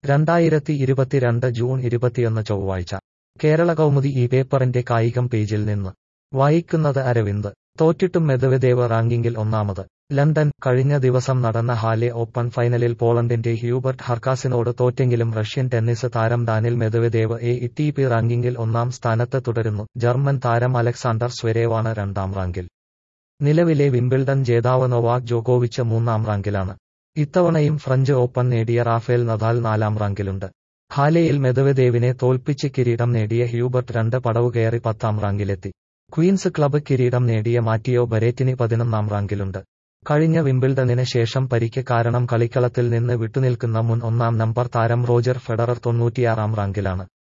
രണ്ടായിരത്തി ഇരുപത്തിരണ്ട് ജൂൺ ഇരുപത്തിയൊന്ന് ചൊവ്വാഴ്ച കേരള കൗമുദി ഈ പേപ്പറിന്റെ കായികം പേജിൽ നിന്ന് വായിക്കുന്നത് അരവിന്ദ് തോറ്റിട്ടും മെദവദേവ് റാങ്കിങ്ങിൽ ഒന്നാമത് ലണ്ടൻ കഴിഞ്ഞ ദിവസം നടന്ന ഹാലെ ഓപ്പൺ ഫൈനലിൽ പോളണ്ടിന്റെ ഹ്യൂബർട്ട് ഹർക്കാസിനോട് തോറ്റെങ്കിലും റഷ്യൻ ടെന്നീസ് താരം Daniil Medvedev A T P റാങ്കിങ്ങിൽ ഒന്നാം സ്ഥാനത്ത് തുടരുന്നു ജർമ്മൻ താരം അലക്സാണ്ടർ സ്വരേവാണ് രണ്ടാം റാങ്കിൽ നിലവിലെ വിംബിൾഡൺ ജേതാവ് നൊവാക് ജോക്കോവിച്ച് മൂന്നാം റാങ്കിലാണ് ഇത്തവണയും ഫ്രഞ്ച് ഓപ്പൺ നേടിയ റാഫേൽ നദാൽ നാലാം റാങ്കിലുണ്ട് ഹാലെയിൽ മെദവദേവിനെ തോൽപ്പിച്ച് കിരീടം നേടിയ ഹ്യൂബർട്ട് രണ്ട് പടവ് കയറി പത്താം റാങ്കിലെത്തി ക്വീൻസ് ക്ലബ്ബ് കിരീടം നേടിയ മാറ്റിയോ ബരേറ്റിനി പതിനൊന്നാം റാങ്കിലുണ്ട് കഴിഞ്ഞ വിംബിൾഡണിന് ശേഷം പരിക്ക് കാരണം കളിക്കളത്തിൽ നിന്ന് വിട്ടുനിൽക്കുന്ന മുൻ ഒന്നാം നമ്പർ താരം റോജർ ഫെഡറർ തൊണ്ണൂറ്റിയാറാം റാങ്കിലാണ്